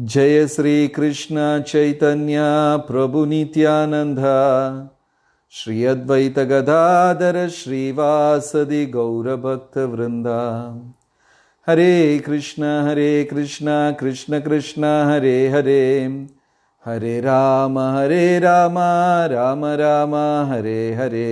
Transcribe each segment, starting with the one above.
जय श्री कृष्ण चैतन्य प्रभु नित्यानंद श्री अद्वैत गदाधर श्रीवासदि गौरभक्त वृंदा हरे कृष्ण हरे कृष्ण कृष्ण कृष्ण हरे हरे हरे राम हरे राम രാമ രാമ ഹരേ ഹരേ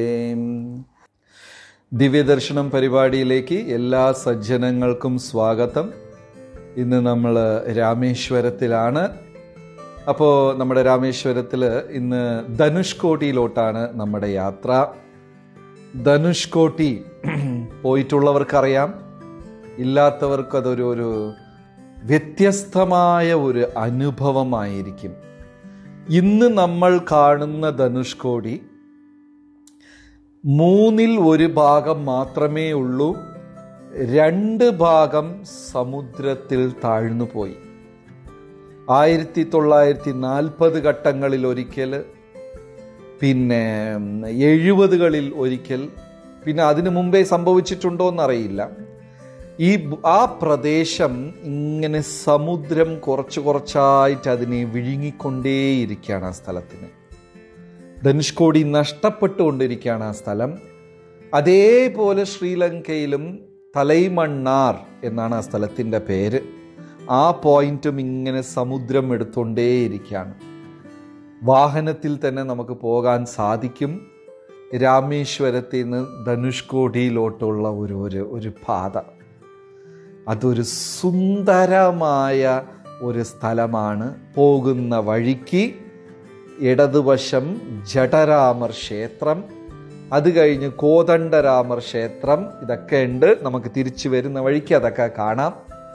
ദിവ്യദർശനം പരിപാടിയിലേക്ക് എല്ലാ സജ്ജനങ്ങൾക്കും സ്വാഗതം ഇന്ന് നമ്മൾ രാമേശ്വരത്തിലാണ് അപ്പോൾ നമ്മുടെ രാമേശ്വരത്തിൽ ഇന്ന് ധനുഷ്കോടിയിലോട്ടാണ് നമ്മുടെ യാത്ര ധനുഷ്കോടി പോയിട്ടുള്ളവർക്കറിയാം ഇല്ലാത്തവർക്ക് അതൊരു ഒരു വ്യത്യസ്തമായ ഒരു അനുഭവമായിരിക്കും ഇന്ന് നമ്മൾ കാണുന്ന ധനുഷ്കോടി മൂന്നിൽ ഒരു ഭാഗം മാത്രമേ ഉള്ളൂ രണ്ട് ഭാഗം സമുദ്രത്തിൽ താഴ്ന്നുപോയി ആയിരത്തി തൊള്ളായിരത്തി നാൽപ്പത് ഘട്ടങ്ങളിൽ ഒരിക്കൽ പിന്നെ എഴുപതുകളിൽ ഒരിക്കൽ പിന്നെ അതിനു മുമ്പേ സംഭവിച്ചിട്ടുണ്ടോ എന്നറിയില്ല ഈ ആ പ്രദേശം ഇങ്ങനെ സമുദ്രം കുറച്ച് കുറച്ചായിട്ട് അതിനെ വിഴുങ്ങിക്കൊണ്ടേയിരിക്കുകയാണ് ആ സ്ഥലത്തിന് ധനുഷ്കോടി നഷ്ടപ്പെട്ടുകൊണ്ടിരിക്കുകയാണ് ആ സ്ഥലം അതേപോലെ ശ്രീലങ്കയിലും തലൈമണ്ണാർ എന്നാണ് ആ സ്ഥലത്തിൻ്റെ പേര് ആ പോയിന്റും ഇങ്ങനെ സമുദ്രം എടുത്തുകൊണ്ടേയിരിക്കുകയാണ് വാഹനത്തിൽ തന്നെ നമുക്ക് പോകാൻ സാധിക്കും രാമേശ്വരത്തിൽ നിന്ന് ധനുഷ്കോടിയിലോട്ടുള്ള ഒരു ഒരു ഒരു പാത അതൊരു സുന്ദരമായ ഒരു സ്ഥലമാണ് പോകുന്ന വഴിക്ക് ഇടതുവശം ജഡരാമർ ക്ഷേത്രം അത് കഴിഞ്ഞ് കോതണ്ഡരാമർ ക്ഷേത്രം ഇതൊക്കെ ഉണ്ട് നമുക്ക് തിരിച്ചു വരുന്ന വഴിക്ക് അതൊക്കെ കാണാം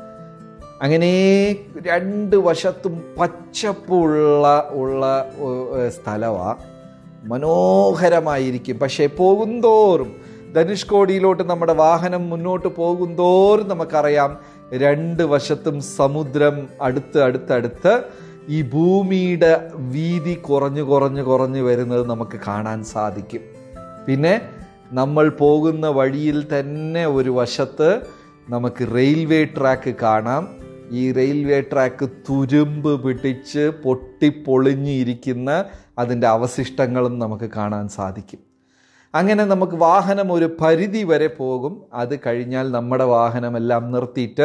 അങ്ങനെ രണ്ട് വശത്തും പച്ചപ്പുള്ള ഉള്ള സ്ഥലമാണ് മനോഹരമായിരിക്കും പക്ഷേ പോകുന്തോറും ധനുഷ്കോടിയിലോട്ട് നമ്മുടെ വാഹനം മുന്നോട്ട് പോകുന്തോറും നമുക്കറിയാം രണ്ട് വശത്തും സമുദ്രം അടുത്ത് അടുത്തടുത്ത് ഈ ഭൂമിയുടെ വീതി കുറഞ്ഞു കുറഞ്ഞു കുറഞ്ഞു വരുന്നത് നമുക്ക് കാണാൻ സാധിക്കും പിന്നെ നമ്മൾ പോകുന്ന വഴിയിൽ തന്നെ ഒരു വശത്ത് നമുക്ക് റെയിൽവേ ട്രാക്ക് കാണാം ഈ റെയിൽവേ ട്രാക്ക് തുരുമ്പ് പിടിച്ച് പൊട്ടിപ്പൊളിഞ്ഞിരിക്കുന്ന അതിൻ്റെ അവശിഷ്ടങ്ങളും നമുക്ക് കാണാൻ സാധിക്കും അങ്ങനെ നമുക്ക് വാഹനം ഒരു പരിധി വരെ പോകും അത് കഴിഞ്ഞാൽ നമ്മുടെ വാഹനമെല്ലാം നിർത്തിയിട്ട്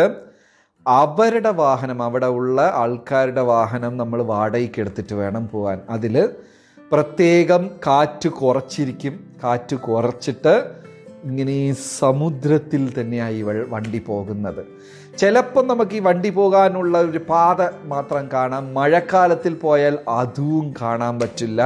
അവരുടെ വാഹനം അവിടെ ഉള്ള ആൾക്കാരുടെ വാഹനം നമ്മൾ വാടകയ്ക്ക് എടുത്തിട്ട് വേണം പോകാൻ അതിൽ പ്രത്യേകം കാറ്റ് കുറച്ചിരിക്കും കാറ്റ് കുറച്ചിട്ട് ഇങ്ങനെ ഈ സമുദ്രത്തിൽ തന്നെയായി വണ്ടി പോകുന്നത് ചിലപ്പം നമുക്ക് ഈ വണ്ടി പോകാനുള്ള ഒരു പാത മാത്രം കാണാം മഴക്കാലത്തിൽ പോയാൽ അതും കാണാൻ പറ്റില്ല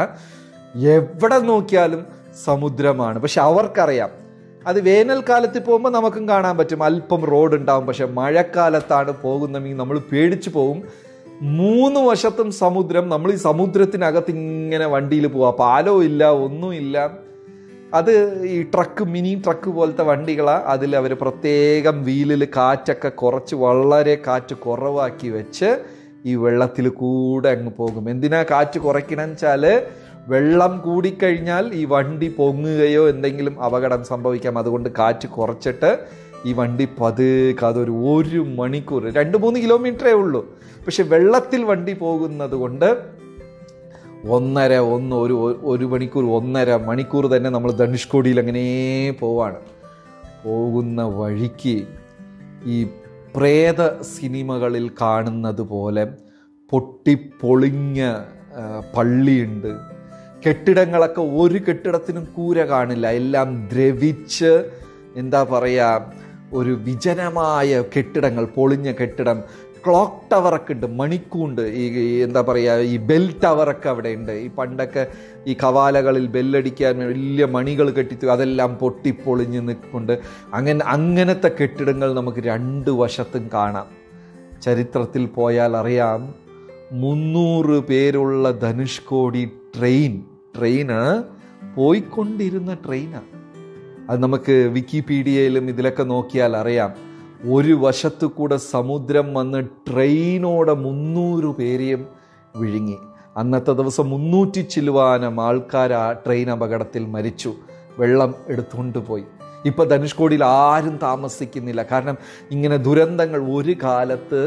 എവിടെ നോക്കിയാലും സമുദ്രമാണ് പക്ഷെ അവർക്കറിയാം അത് വേനൽക്കാലത്ത് പോകുമ്പോൾ നമുക്കും കാണാൻ പറ്റും അല്പം റോഡ് ഉണ്ടാവും പക്ഷെ മഴക്കാലത്താണ് പോകുന്നതെങ്കിൽ നമ്മൾ പേടിച്ചു പോകും മൂന്ന് വശത്തും സമുദ്രം നമ്മൾ ഈ സമുദ്രത്തിനകത്ത് ഇങ്ങനെ വണ്ടിയിൽ പോവാ പാലോ ഇല്ല ഒന്നുമില്ല അത് ഈ ട്രക്ക് മിനി ട്രക്ക് പോലത്തെ വണ്ടികളാണ് അതിൽ അവർ പ്രത്യേകം വീലിൽ കാറ്റൊക്കെ കുറച്ച് വളരെ കാറ്റ് കുറവാക്കി വെച്ച് ഈ വെള്ളത്തിൽ കൂടെ അങ്ങ് പോകും എന്തിനാ കാറ്റ് കുറയ്ക്കണം വെച്ചാൽ വെള്ളം കൂടിക്കഴിഞ്ഞാൽ ഈ വണ്ടി പൊങ്ങുകയോ എന്തെങ്കിലും അപകടം സംഭവിക്കാം അതുകൊണ്ട് കാറ്റ് കുറച്ചിട്ട് ഈ വണ്ടി പതുക്കെ അതൊരു ഒരു മണിക്കൂർ രണ്ട് മൂന്ന് കിലോമീറ്ററേ ഉള്ളൂ പക്ഷെ വെള്ളത്തിൽ വണ്ടി പോകുന്നത് കൊണ്ട് ഒന്നര ഒന്ന് ഒരു ഒരു മണിക്കൂർ ഒന്നര മണിക്കൂർ തന്നെ നമ്മൾ ധനുഷ്കോടിയിൽ അങ്ങനെ പോവാണ് പോകുന്ന വഴിക്ക് ഈ പ്രേത സിനിമകളിൽ കാണുന്നത് പോലെ പൊട്ടിപ്പൊളിഞ്ഞ പള്ളിയുണ്ട് കെട്ടിടങ്ങളൊക്കെ ഒരു കെട്ടിടത്തിനും കൂര കാണില്ല എല്ലാം ദ്രവിച്ച് എന്താ പറയുക ഒരു വിജനമായ കെട്ടിടങ്ങൾ പൊളിഞ്ഞ കെട്ടിടം ക്ലോക്ക് ടവറൊക്കെ ഉണ്ട് മണിക്കൂണ്ട് ഈ എന്താ പറയുക ഈ ബെൽ ടവറൊക്കെ അവിടെ ഉണ്ട് ഈ പണ്ടൊക്കെ ഈ കവാലകളിൽ ബെല്ലടിക്കാൻ വലിയ മണികൾ കെട്ടിത്തു അതെല്ലാം പൊട്ടിപ്പൊളിഞ്ഞ് നിൽക്കുന്നുണ്ട് അങ്ങനെ അങ്ങനത്തെ കെട്ടിടങ്ങൾ നമുക്ക് രണ്ട് വശത്തും കാണാം ചരിത്രത്തിൽ പോയാൽ അറിയാം മുന്നൂറ് പേരുള്ള ധനുഷ്കോടി ട്രെയിൻ ട്രെയിന് പോയിക്കൊണ്ടിരുന്ന ട്രെയിനാണ് അത് നമുക്ക് വിക്കിപീഡിയയിലും ഇതിലൊക്കെ നോക്കിയാൽ അറിയാം ഒരു വശത്തു കൂടെ സമുദ്രം വന്ന് ട്രെയിനോടെ മുന്നൂറ് പേരെയും വിഴുങ്ങി അന്നത്തെ ദിവസം മുന്നൂറ്റി ചില്ലുവാനം ആൾക്കാർ ആ ട്രെയിൻ അപകടത്തിൽ മരിച്ചു വെള്ളം എടുത്തുകൊണ്ട് പോയി ഇപ്പം ധനുഷ്കോടിയിൽ ആരും താമസിക്കുന്നില്ല കാരണം ഇങ്ങനെ ദുരന്തങ്ങൾ ഒരു കാലത്ത്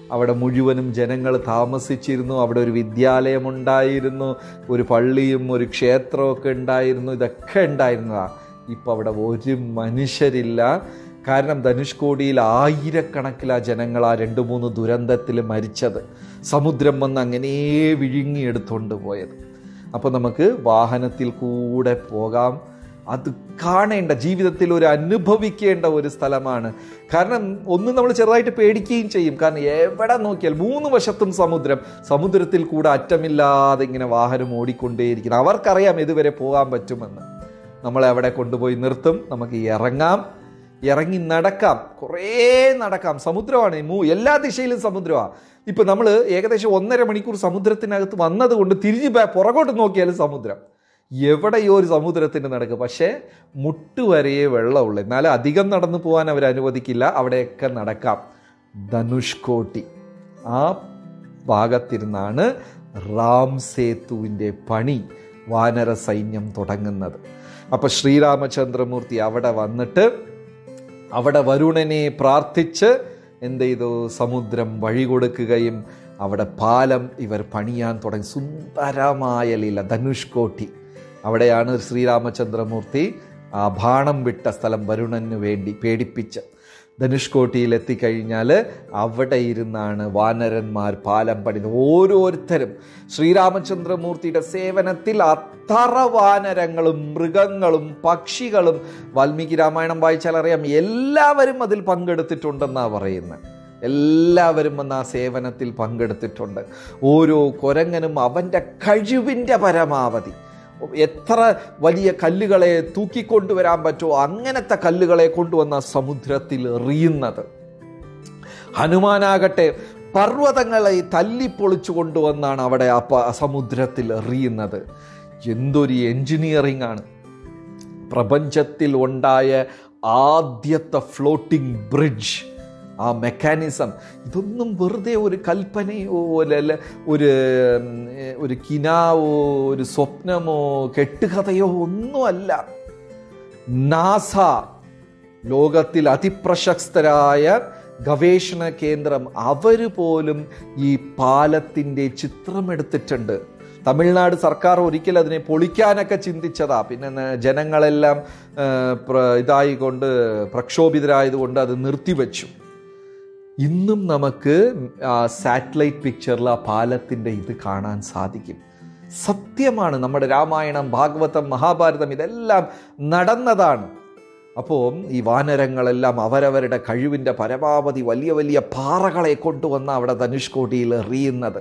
അവിടെ മുഴുവനും ജനങ്ങൾ താമസിച്ചിരുന്നു അവിടെ ഒരു വിദ്യാലയമുണ്ടായിരുന്നു ഒരു പള്ളിയും ഒരു ക്ഷേത്രമൊക്കെ ഉണ്ടായിരുന്നു ഇതൊക്കെ ഉണ്ടായിരുന്നതാ ഇപ്പം അവിടെ ഒരു മനുഷ്യരില്ല കാരണം ധനുഷ്കോടിയിൽ ആയിരക്കണക്കിൽ ആ ജനങ്ങൾ ആ രണ്ട് മൂന്ന് ദുരന്തത്തിൽ മരിച്ചത് സമുദ്രം വന്ന് അങ്ങനെ വിഴുങ്ങിയെടുത്തുകൊണ്ട് പോയത് അപ്പോൾ നമുക്ക് വാഹനത്തിൽ കൂടെ പോകാം അത് കാണേണ്ട ജീവിതത്തിൽ ഒരു അനുഭവിക്കേണ്ട ഒരു സ്ഥലമാണ് കാരണം ഒന്ന് നമ്മൾ ചെറുതായിട്ട് പേടിക്കുകയും ചെയ്യും കാരണം എവിടെ നോക്കിയാൽ മൂന്ന് വശത്തും സമുദ്രം സമുദ്രത്തിൽ കൂടെ അറ്റമില്ലാതെ ഇങ്ങനെ വാഹനം ഓടിക്കൊണ്ടേയിരിക്കണം അവർക്കറിയാം ഇതുവരെ പോകാൻ പറ്റുമെന്ന് നമ്മളെ അവിടെ കൊണ്ടുപോയി നിർത്തും നമുക്ക് ഇറങ്ങാം ഇറങ്ങി നടക്കാം കുറേ നടക്കാം സമുദ്രമാണ് മൂ എല്ലാ ദിശയിലും സമുദ്രമാണ് ഇപ്പം നമ്മൾ ഏകദേശം ഒന്നര മണിക്കൂർ സമുദ്രത്തിനകത്ത് വന്നതുകൊണ്ട് തിരിഞ്ഞ് ബേ- പുറകോട്ട് നോക്കിയാലും സമുദ്രം എവിടെയോ ഒരു സമുദ്രത്തിൻ്റെ നടക്ക് പക്ഷേ മുട്ടുവരെയേ വെള്ളമുള്ളൂ എന്നാലും അധികം നടന്നു പോകാൻ അവർ അനുവദിക്കില്ല അവിടെയൊക്കെ നടക്കാം ധനുഷ്കോട്ടി ആ ഭാഗത്തിരുന്നാണ് റാം സേതുവിൻ്റെ പണി വാനര സൈന്യം തുടങ്ങുന്നത് അപ്പം ശ്രീരാമചന്ദ്രമൂർത്തി അവിടെ വന്നിട്ട് അവിടെ വരുണനെ പ്രാർത്ഥിച്ച് എന്ത് ചെയ്തു സമുദ്രം വഴി കൊടുക്കുകയും അവിടെ പാലം ഇവർ പണിയാൻ തുടങ്ങി സുന്ദരമായ ലീല ധനുഷ്കോട്ടി അവിടെയാണ് ശ്രീരാമചന്ദ്രമൂർത്തി ആ ബാണം വിട്ട സ്ഥലം വരുണന് വേണ്ടി പേടിപ്പിച്ച് ധനുഷ്കോട്ടിയിൽ എത്തിക്കഴിഞ്ഞാൽ അവിടെ ഇരുന്നാണ് വാനരന്മാർ പാലം പണിത് ഓരോരുത്തരും ശ്രീരാമചന്ദ്രമൂർത്തിയുടെ സേവനത്തിൽ അത്ര വാനരങ്ങളും മൃഗങ്ങളും പക്ഷികളും വാൽമീകി രാമായണം വായിച്ചാൽ അറിയാം എല്ലാവരും അതിൽ പങ്കെടുത്തിട്ടുണ്ടെന്നാണ് പറയുന്നത് എല്ലാവരും വന്ന് ആ സേവനത്തിൽ പങ്കെടുത്തിട്ടുണ്ട് ഓരോ കൊരങ്ങനും അവൻ്റെ കഴിവിൻ്റെ പരമാവധി എത്ര വലിയ കല്ലുകളെ തൂക്കിക്കൊണ്ടുവരാൻ പറ്റുമോ അങ്ങനത്തെ കല്ലുകളെ കൊണ്ടുവന്ന സമുദ്രത്തിൽ എറിയുന്നത് ഹനുമാനാകട്ടെ പർവ്വതങ്ങളെ തല്ലിപ്പൊളിച്ചു കൊണ്ടുവന്നാണ് അവിടെ ആ പ- സമുദ്രത്തിൽ എറിയുന്നത് എന്തൊരു എൻജിനീയറിംഗ് ആണ് പ്രപഞ്ചത്തിൽ ഉണ്ടായ ആദ്യത്തെ ഫ്ലോട്ടിംഗ് ബ്രിഡ്ജ് ആ മെക്കാനിസം ഇതൊന്നും വെറുതെ ഒരു കൽപ്പനയോ അല്ല ഒരു ഉം, ഒരു കിനാവോ ഒരു സ്വപ്നമോ കെട്ടുകഥയോ ഒന്നുമല്ല നാസ ലോകത്തിൽ അതിപ്രശസ്തരായ ഗവേഷണ കേന്ദ്രം അവർ പോലും ഈ പാലത്തിൻ്റെ ചിത്രമെടുത്തിട്ടുണ്ട് തമിഴ്നാട് സർക്കാർ ഒരിക്കൽ അതിനെ പൊളിക്കാനൊക്കെ ചിന്തിച്ചതാ പിന്നെ ന- ജനങ്ങളെല്ലാം ആ, പ്ര- ഇതായിക്കൊണ്ട് പ്രക്ഷോഭിതരായതുകൊണ്ട് അത് നിർത്തിവെച്ചു ഇന്നും നമുക്ക് ആ സാറ്റലൈറ്റ് പിക്ചറിൽ ആ പാലത്തിൻ്റെ ഇത് കാണാൻ സാധിക്കും സത്യമാണ് നമ്മുടെ രാമായണം ഭാഗവതം മഹാഭാരതം ഇതെല്ലാം നടന്നതാണ് അപ്പോൾ ഈ വാനരങ്ങളെല്ലാം അവരവരുടെ കഴിവിൻ്റെ പരമാവധി വലിയ വലിയ പാറകളെ കൊണ്ടുവന്ന് അവിടെ ധനുഷ്കോടിയിൽ എറിയുന്നത്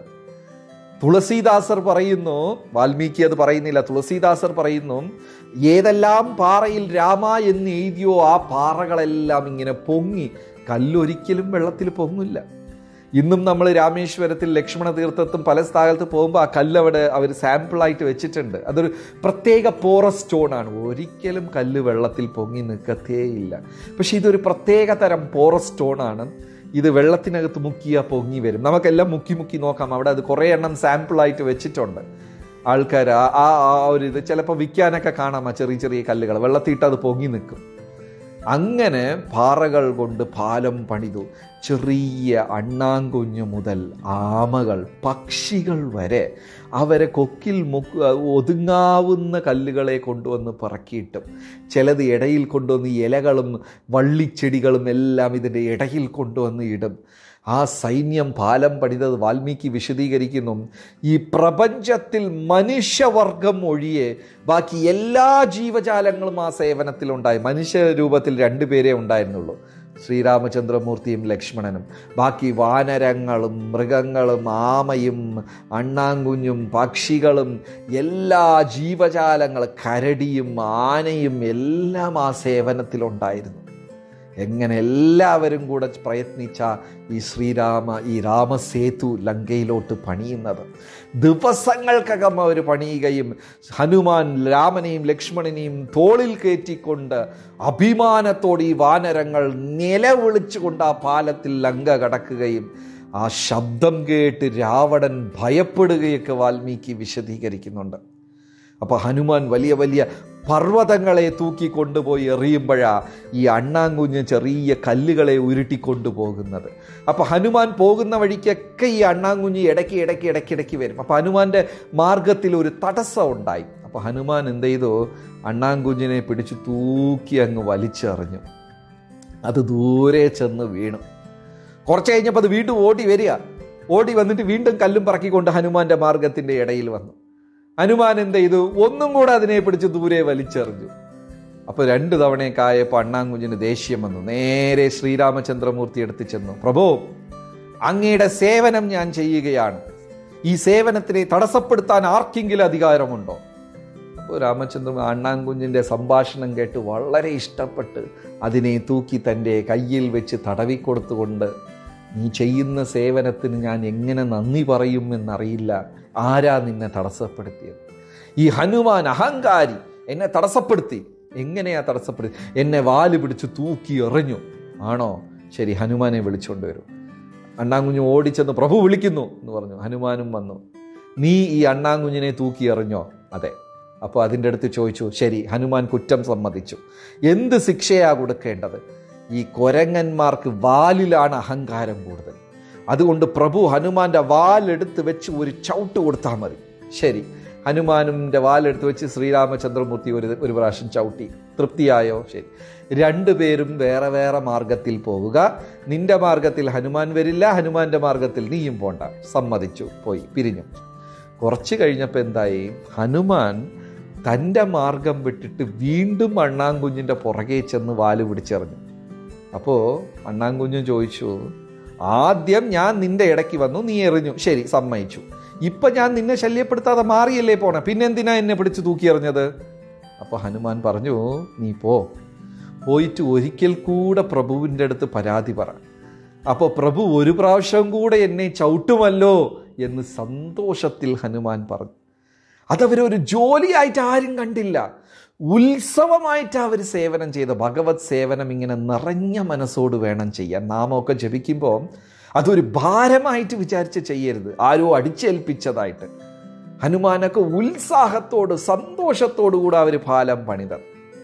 തുളസീദാസർ പറയുന്നു വാൽമീകി അത് പറയുന്നില്ല തുളസീദാസർ പറയുന്നു ഏതെല്ലാം പാറയിൽ രാമ എന്ന് എഴുതിയോ ആ പാറകളെല്ലാം ഇങ്ങനെ പൊങ്ങി കല്ലൊരിക്കലും വെള്ളത്തിൽ പൊങ്ങില്ല ഇന്നും നമ്മൾ രാമേശ്വരത്തിൽ ലക്ഷ്മണ തീർത്ഥത്തും പല സ്ഥലത്ത് പോകുമ്പോൾ ആ കല്ല് അവിടെ അവർ സാമ്പിളായിട്ട് വെച്ചിട്ടുണ്ട് അതൊരു പ്രത്യേക പോറസ് സ്റ്റോണാണ് ഒരിക്കലും കല്ല് വെള്ളത്തിൽ പൊങ്ങി നിൽക്കത്തേയില്ല പക്ഷെ ഇതൊരു പ്രത്യേക തരം പോറസ് സ്റ്റോണാണ് ഇത് വെള്ളത്തിനകത്ത് മുക്കിയാൽ പൊങ്ങി വരും നമുക്കെല്ലാം മുക്കി മുക്കി നോക്കാം അവിടെ അത് കുറേ എണ്ണം സാമ്പിളായിട്ട് വെച്ചിട്ടുണ്ട് ആൾക്കാർ ആ ആ ആ ഒരു ഇത് ചിലപ്പോൾ വിൽക്കാനൊക്കെ കാണാം ആ ചെറിയ ചെറിയ കല്ലുകൾ വെള്ളത്തിയിട്ട് അത് പൊങ്ങി നിൽക്കും അങ്ങനെ പാറകൾ കൊണ്ട് പാലം പണിതു ചെറിയ അണ്ണാങ്കുഞ്ഞു മുതൽ ആമകൾ പക്ഷികൾ വരെ അവരെ കൊക്കിൽ മുക്ക് ഒതുങ്ങാവുന്ന കല്ലുകളെ കൊണ്ടുവന്ന് പറക്കിയിട്ടും ചിലത് ഇടയിൽ കൊണ്ടുവന്ന് ഇലകളും വള്ളിച്ചെടികളും എല്ലാം ഇതിൻ്റെ ഇടയിൽ കൊണ്ടുവന്ന് ഇടും ആ സൈന്യം പാലം പണിതത് വാൽമീകി വിശദീകരിക്കുന്നു ഈ പ്രപഞ്ചത്തിൽ മനുഷ്യവർഗം ഒഴിയെ ബാക്കി എല്ലാ ജീവജാലങ്ങളും ആ സേവനത്തിലുണ്ടായി മനുഷ്യ രൂപത്തിൽ രണ്ടുപേരേ ഉണ്ടായിരുന്നുള്ളൂ ശ്രീരാമചന്ദ്രമൂർത്തിയും ലക്ഷ്മണനും ബാക്കി വാനരങ്ങളും മൃഗങ്ങളും ആമയും അണ്ണാങ്കുഞ്ഞും പക്ഷികളും എല്ലാ ജീവജാലങ്ങളും കരടിയും ആനയും എല്ലാം ആ സേവനത്തിലുണ്ടായിരുന്നു എങ്ങനെ എല്ലാവരും കൂടെ പ്രയത്നിച്ച ഈ ശ്രീരാമ ഈ രാമസേതു ലങ്കയിലോട്ട് പണിയുന്നത് ദിവസങ്ങൾക്കകം അവർ പണിയുകയും ഹനുമാൻ രാമനെയും ലക്ഷ്മണനെയും തോളിൽ കയറ്റിക്കൊണ്ട് അഭിമാനത്തോടെ ഈ വാനരങ്ങൾ നിലവിളിച്ചുകൊണ്ട് ആ പാലത്തിൽ ലങ്ക കടക്കുകയും ആ ശബ്ദം കേട്ട് രാവണൻ ഭയപ്പെടുകയൊക്കെ വാൽമീകി വിശദീകരിക്കുന്നുണ്ട് അപ്പോൾ ഹനുമാൻ വലിയ വലിയ പർവ്വതങ്ങളെ തൂക്കി കൊണ്ടുപോയി എറിയുമ്പോഴാ ഈ അണ്ണാങ്കുഞ്ഞ് ചെറിയ കല്ലുകളെ ഉരുട്ടിക്കൊണ്ടു പോകുന്നത് അപ്പൊ ഹനുമാൻ പോകുന്ന വഴിക്കൊക്കെ ഈ അണ്ണാങ്കുഞ്ഞ് ഇടയ്ക്ക് ഇടയ്ക്ക് ഇടയ്ക്ക് ഇടയ്ക്ക് വരും അപ്പൊ ഹനുമാന്റെ മാർഗത്തിൽ ഒരു തടസ്സം ഉണ്ടായി അപ്പൊ ഹനുമാൻ എന്ത് ചെയ്തു അണ്ണാങ്കുഞ്ഞിനെ പിടിച്ചു തൂക്കി അങ്ങ് വലിച്ചെറിഞ്ഞു അത് ദൂരെ ചെന്ന് വീണു കുറച്ച് കഴിഞ്ഞപ്പോൾ അത് വീണ്ടും ഓടി വരിക ഓടി വന്നിട്ട് വീണ്ടും കല്ലും പറക്കിക്കൊണ്ട് ഹനുമാന്റെ മാർഗത്തിന്റെ ഇടയിൽ വന്നു ഹനുമാൻ എന്ത് ചെയ്തു ഒന്നും കൂടെ അതിനെ പിടിച്ച് ദൂരെ വലിച്ചെറിഞ്ഞു അപ്പൊ രണ്ടു തവണയൊക്കെ അണ്ണാങ്കുഞ്ഞിന് ദേഷ്യം വന്നു നേരെ ശ്രീരാമചന്ദ്രമൂർത്തി എടുത്ത് ചെന്നു പ്രഭു അങ്ങയുടെ സേവനം ഞാൻ ചെയ്യുകയാണ് ഈ സേവനത്തിനെ തടസ്സപ്പെടുത്താൻ ആർക്കെങ്കിലും അധികാരമുണ്ടോ അപ്പോൾ രാമചന്ദ്ര അണ്ണാൻകുഞ്ഞിൻ്റെ സംഭാഷണം കേട്ട് വളരെ ഇഷ്ടപ്പെട്ട് അതിനെ തൂക്കി തൻ്റെ കയ്യിൽ വെച്ച് തടവിക്കൊടുത്തുകൊണ്ട് നീ ചെയ്യുന്ന സേവനത്തിന് ഞാൻ എങ്ങനെ നന്ദി പറയും എന്നറിയില്ല ആരാ നിന്നെ തടസ്സപ്പെടുത്തിയത് ഈ ഹനുമാൻ അഹങ്കാരി എന്നെ തടസ്സപ്പെടുത്തി എങ്ങനെയാ തടസ്സപ്പെടുത്തി എന്നെ വാല് പിടിച്ച് തൂക്കി എറിഞ്ഞു ആണോ ശരി ഹനുമാനെ വിളിച്ചുകൊണ്ട് വരും അണ്ണാങ്കുഞ്ഞ് ഓടിച്ചെന്ന് പ്രഭു വിളിക്കുന്നു എന്ന് പറഞ്ഞു ഹനുമാനും വന്നു നീ ഈ അണ്ണാങ്കുഞ്ഞിനെ തൂക്കി എറിഞ്ഞോ അതെ അപ്പോൾ അതിൻ്റെ അടുത്ത് ചോദിച്ചു ശരി ഹനുമാൻ കുറ്റം സമ്മതിച്ചു എന്ത് ശിക്ഷയാ കൊടുക്കേണ്ടത് ഈ കൊരങ്ങന്മാർക്ക് വാലിലാണ് അഹങ്കാരം കൂടുതൽ അതുകൊണ്ട് പ്രഭു ഹനുമാന്റെ വാലെടുത്ത് വെച്ച് ഒരു ചവിട്ട് കൊടുത്താൽ മതി ശരി ഹനുമാനുൻ്റെ വാലെടുത്ത് വെച്ച് ശ്രീരാമചന്ദ്രമൂർത്തി ഒരു ഒരു പ്രാവശ്യം ചവിട്ടി തൃപ്തിയായോ ശരി രണ്ടുപേരും വേറെ വേറെ മാർഗത്തിൽ പോവുക നിന്റെ മാർഗത്തിൽ ഹനുമാൻ വരില്ല ഹനുമാന്റെ മാർഗത്തിൽ നീയും പോണ്ട സമ്മതിച്ചു പോയി പിരിഞ്ഞു കുറച്ച് കഴിഞ്ഞപ്പോൾ എന്തായി ഹനുമാൻ തൻ്റെ മാർഗം വിട്ടിട്ട് വീണ്ടും അണ്ണാങ്കുഞ്ഞിൻ്റെ പുറകെ ചെന്ന് വാല് പിടിച്ചെറിഞ്ഞു അപ്പോൾ അണ്ണാങ്കുഞ്ഞും ചോദിച്ചു ആദ്യം ഞാൻ നിന്റെ ഇടയ്ക്ക് വന്നു നീ എറിഞ്ഞു ശരി സമ്മതിച്ചു ഇപ്പൊ ഞാൻ നിന്നെ ശല്യപ്പെടുത്താതെ മാറിയല്ലേ പോണേ പിന്നെന്തിനാ എന്നെ പിടിച്ച് തൂക്കിയെറിഞ്ഞത് അപ്പോൾ ഹനുമാൻ പറഞ്ഞു നീ പോ പോയിട്ട് ഒരിക്കൽ കൂടെ പ്രഭുവിൻ്റെ അടുത്ത് പരാതി പറ അപ്പോൾ പ്രഭു ഒരു പ്രാവശ്യം കൂടെ എന്നെ ചവിട്ടുമല്ലോ എന്ന് സന്തോഷത്തിൽ ഹനുമാൻ പറഞ്ഞു അതവരൊരു ജോലിയായിട്ട് ആരും കണ്ടില്ല ഉത്സവമായിട്ട് അവർ സേവനം ചെയ്ത ഭഗവത് സേവനം ഇങ്ങനെ നിറഞ്ഞ മനസ്സോട് വേണം ചെയ്യാൻ നാമമൊക്കെ ജപിക്കുമ്പോൾ അതൊരു ഭാരമായിട്ട് വിചാരിച്ച് ചെയ്യരുത് ആരോ അടിച്ചേൽപ്പിച്ചതായിട്ട് ഹനുമാനൊക്കെ ഉത്സാഹത്തോട് സന്തോഷത്തോടു കൂടെ അവർ ഫാലം പണിതത്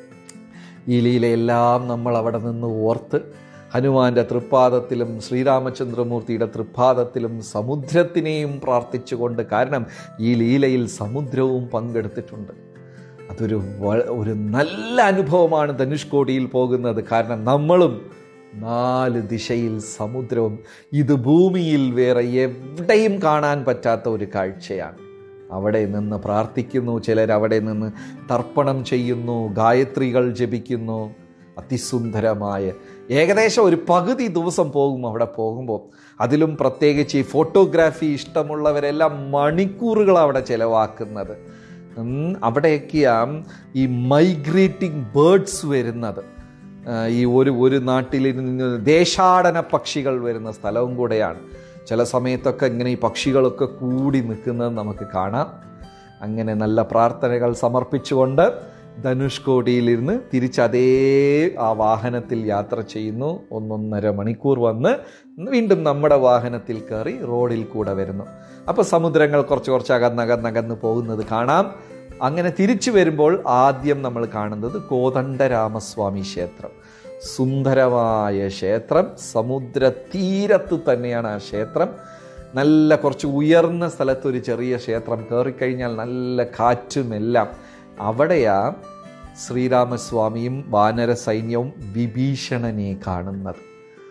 ഈ ലീലയെല്ലാം നമ്മൾ അവിടെ നിന്ന് ഓർത്ത് ഹനുമാന്റെ തൃപ്പാദത്തിലും ശ്രീരാമചന്ദ്രമൂർത്തിയുടെ തൃപ്പാദത്തിലും സമുദ്രത്തിനെയും പ്രാർത്ഥിച്ചുകൊണ്ട് കാരണം ഈ ലീലയിൽ സമുദ്രവും പങ്കെടുത്തിട്ടുണ്ട് അതൊരു വ- ഒരു നല്ല അനുഭവമാണ് ധനുഷ്കോടിയിൽ പോകുന്നത് കാരണം നമ്മളും നാല് ദിശയിൽ സമുദ്രവും ഇത് ഭൂമിയിൽ വേറെ എവിടെയും കാണാൻ പറ്റാത്ത ഒരു കാഴ്ചയാണ് അവിടെ നിന്ന് പ്രാർത്ഥിക്കുന്നു ചിലർ അവിടെ നിന്ന് തർപ്പണം ചെയ്യുന്നു ഗായത്രികൾ ജപിക്കുന്നു അതിസുന്ദരമായ ഏകദേശം ഒരു പകുതി ദിവസം പോകും അവിടെ പോകുമ്പോൾ അതിലും പ്രത്യേകിച്ച് ഈ ഫോട്ടോഗ്രാഫി ഇഷ്ടമുള്ളവരെല്ലാം മണിക്കൂറുകൾ അവിടെ ചിലവാക്കുന്നത് ഉം, അവിടെയൊക്കെയാ ഈ മൈഗ്രേറ്റിംഗ് ബേർഡ്സ് വരുന്നത് ആ, ഈ ഒരു ഒരു നാട്ടിൽ നിന്ന് ദേശാടന പക്ഷികൾ വരുന്ന സ്ഥലവും കൂടെയാണ് ചില സമയത്തൊക്കെ ഇങ്ങനെ ഈ പക്ഷികളൊക്കെ കൂടി നിൽക്കുന്നത് നമുക്ക് കാണാം അങ്ങനെ നല്ല പ്രാർത്ഥനകൾ സമർപ്പിച്ചുകൊണ്ട് ധനുഷ്കോടിയിലിരുന്ന് തിരിച്ചതേ ആ വാഹനത്തിൽ യാത്ര ചെയ്യുന്നു ഒന്നൊന്നര മണിക്കൂർ വന്ന് വീണ്ടും നമ്മുടെ വാഹനത്തിൽ കയറി റോഡിൽ കൂടെ വരുന്നു അപ്പോൾ സമുദ്രങ്ങൾ കുറച്ച് കുറച്ച് അകന്നകന്നകന്ന് പോകുന്നത് കാണാം അങ്ങനെ തിരിച്ചു വരുമ്പോൾ ആദ്യം നമ്മൾ കാണുന്നത് കോദണ്ഡരാമസ്വാമി ക്ഷേത്രം സുന്ദരമായ ക്ഷേത്രം സമുദ്ര തീരത്ത് തന്നെയാണ് ആ ക്ഷേത്രം നല്ല കുറച്ച് ഉയർന്ന സ്ഥലത്ത് ഒരു ചെറിയ ക്ഷേത്രം കയറിക്കഴിഞ്ഞാൽ നല്ല കാറ്റും എല്ലാം അവിടെയാ ശ്രീരാമസ്വാമിയും വാനര സൈന്യവും വിഭീഷണനെ കാണുന്നത്